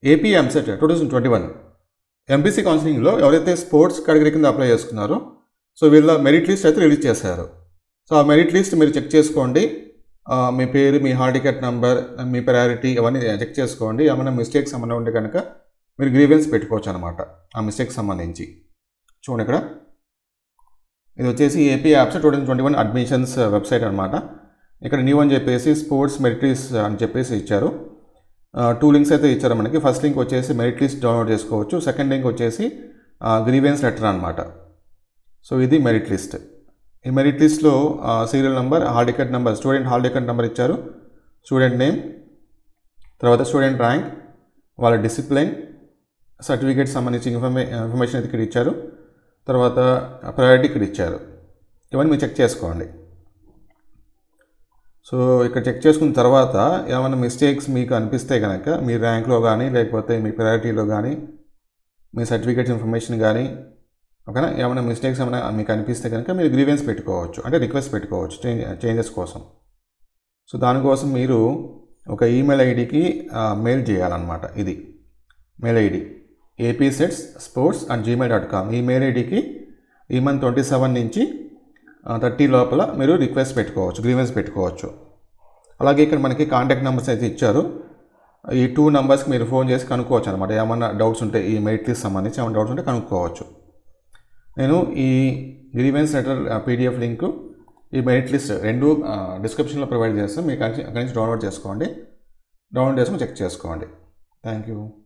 AP EAMCET two thousand twenty one MPC కౌన్సిలింగ్లో ఎవరైతే sports category కింద అప్లై చేసుకున్నారో సో వీళ్ళ మెరిట్ లిస్ట్ అయితే రిలీజ్ చేశారు సో ఆ మెరిట్ లిస్ట్ మీరు చెక్ చేసుకోండి ఆ, మీ పేరు మీ హాల్ టికెట్ నెంబర్ మీ ప్రయారిటీ అవన్నీ చెక్ చేసుకోండి ఏమైనా మిస్టేక్స్ ఏమైనా ఉంటే కనుక మీరు గ్రీవెన్స్ పెట్టుకోవచ్చు అనమాట ఆ మిస్టేక్స్ సంబంధించి చూడండి ఇక్కడ ఇది వచ్చేసి AP apps two thousand twenty one admissions website అనమాట ఇక్కడ న్యూ అని చెప్పేసి స్పోర్ట్స్ మెరిట్రీస్ అని చెప్పేసి ఇచ్చారు టూ లింక్స్ అయితే ఇచ్చారు మనకి ఫస్ట్ లింక్ వచ్చేసి మెరిట్ లిస్ట్ డౌన్లోడ్ చేసుకోవచ్చు సెకండ్ లింక్ వచ్చేసి గ్రీవెన్స్ లెటర్ అనమాట సో ఇది మెరిట్ లిస్ట్ ఈ మెరిట్ లిస్ట్లో serial number hall ticket number student hall ticket number ఇచ్చారు స్టూడెంట్ నేమ్ తర్వాత స్టూడెంట్ ర్యాంక్ వాళ్ళ డిసిప్లిన్ సర్టిఫికేట్ సంబంధించి ఇన్ఫర్మే ఇన్ఫర్మేషన్ అయితే ఇక్కడ ఇచ్చారు తర్వాత ప్రయారిటీ ఇక్కడ ఇచ్చారు ఇవన్నీ మీరు చెక్ చేసుకోండి సో ఇక్కడ చెక్ చేసుకున్న తర్వాత ఏమైనా మిస్టేక్స్ మీకు అనిపిస్తే కనుక మీ ర్యాంక్లో కానీ లేకపోతే మీ ప్రయారిటీలో కానీ మీ సర్టిఫికేట్స్ ఇన్ఫర్మేషన్ కానీ ఓకేనా ఏమైనా మిస్టేక్స్ ఏమైనా మీకు అనిపిస్తే కనుక మీరు గ్రీవెన్స్ పెట్టుకోవచ్చు అంటే రిక్వెస్ట్ పెట్టుకోవచ్చు చేంజ్ చేంజెస్ కోసం సో దానికోసం మీరు ఒక ఈమెయిల్ ఐడికి మెయిల్ చేయాలన్నమాట ఇది mail ID AP sets sports at Gmail dot com ఈ మెయిల్ ఐడికి ఈ మంత్ ట్వంటీ సెవెన్ నుంచి థర్టీ లోపల మీరు రిక్వెస్ట్ పెట్టుకోవచ్చు గ్రీవెన్స్ పెట్టుకోవచ్చు అలాగే ఇక్కడ మనకి కాంటాక్ట్ నెంబర్స్ అయితే ఇచ్చారు ఈ టూ నెంబర్స్కి మీరు ఫోన్ చేసి కనుక్కోవచ్చు అనమాట ఏమన్నా డౌట్స్ ఉంటే ఈ మెరిట్ లిస్ట్ సంబంధించి ఏమైనా డౌట్స్ ఉంటే కనుక్కోవచ్చు నేను ఈ గ్రీవెన్స్ లెటర్ పీడిఎఫ్ లింక్ ఈ మెరిట్ లిస్ట్ రెండు డిస్క్రిప్షన్లో ప్రొవైడ్ చేస్తాను మీకు అక్కడి నుంచి డౌన్లోడ్ చేసుకోండి డౌన్లోడ్ చేసుకొని చెక్ చేసుకోండి థ్యాంక్ యూ